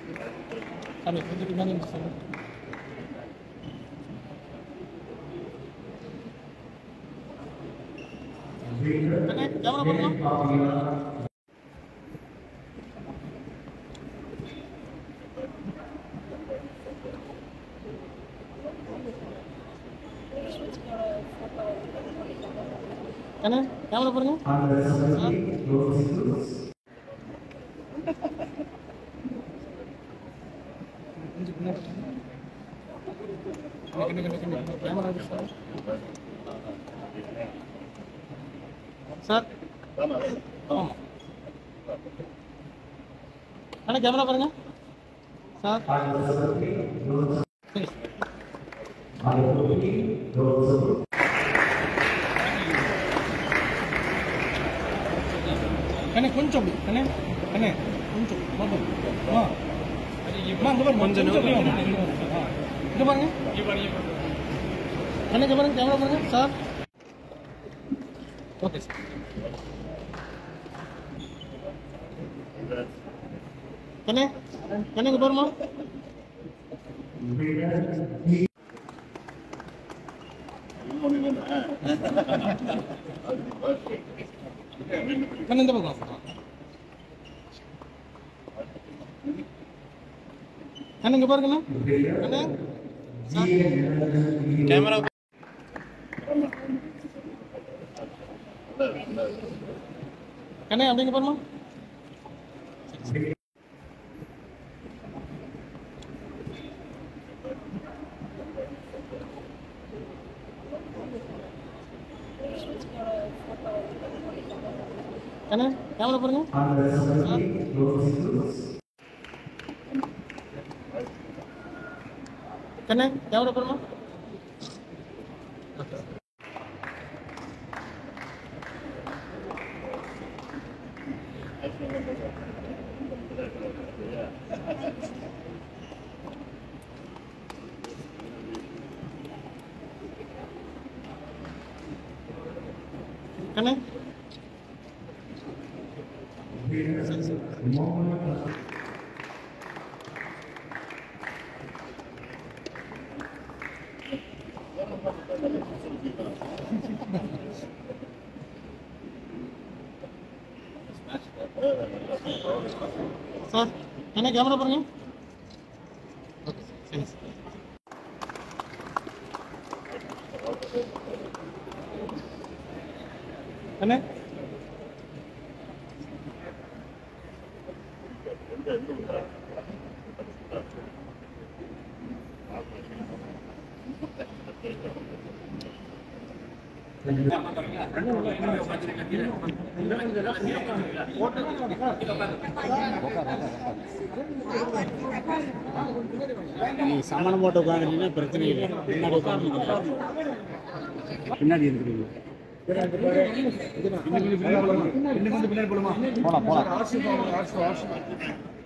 சாமி கொஞ்சம் பின்னாடி நின்று சொல்லு அண்ணே கேமரா பண்ணலாம் அண்ணே கேமரா பாருங்க கொஞ்சம் பின்னாடி கண்ணு, கண்ணு, கண்ணு, கண்ணு. கேமரா இருக்கு சார் சார் ஆமாம் அண்ணா கேமரா பாருங்க சார் சரி அண்ணே கொஞ்சம் அப்படி அண்ணே அண்ணே கொஞ்சம் மட்டும் ஆ அம்மா, இங்க பாருங்க கொஞ்சம் அப்படியே வாங்க. ஆ. இங்க பாருங்க அண்ணே இங்க பாருங்க கேமரா பாருங்க சார் ஓகே சார் அண்ணே அண்ணே இங்க பாருமா அண்ணே இந்த பக்கம் அண்ணே இங்க பாருங்க அண்ணே கேமரா அண்ணே அப்படிங்க பாருமா அண்ணே கேமரா பாருங்க அண்ணே கேமரா பாருமா அண்ணே சரி சரி சார் என்ன கேமரா பாருங்க ஓகே சரி சார் அண்ணே நீ சமணம் போட்டு உட்காந்துட்டீங்கன்னா பிரச்சனை இல்லை பின்னாடி உட்காந்துருக்கீங்க பின்னாடி இருக்கிறீங்க போலாம் போலாம்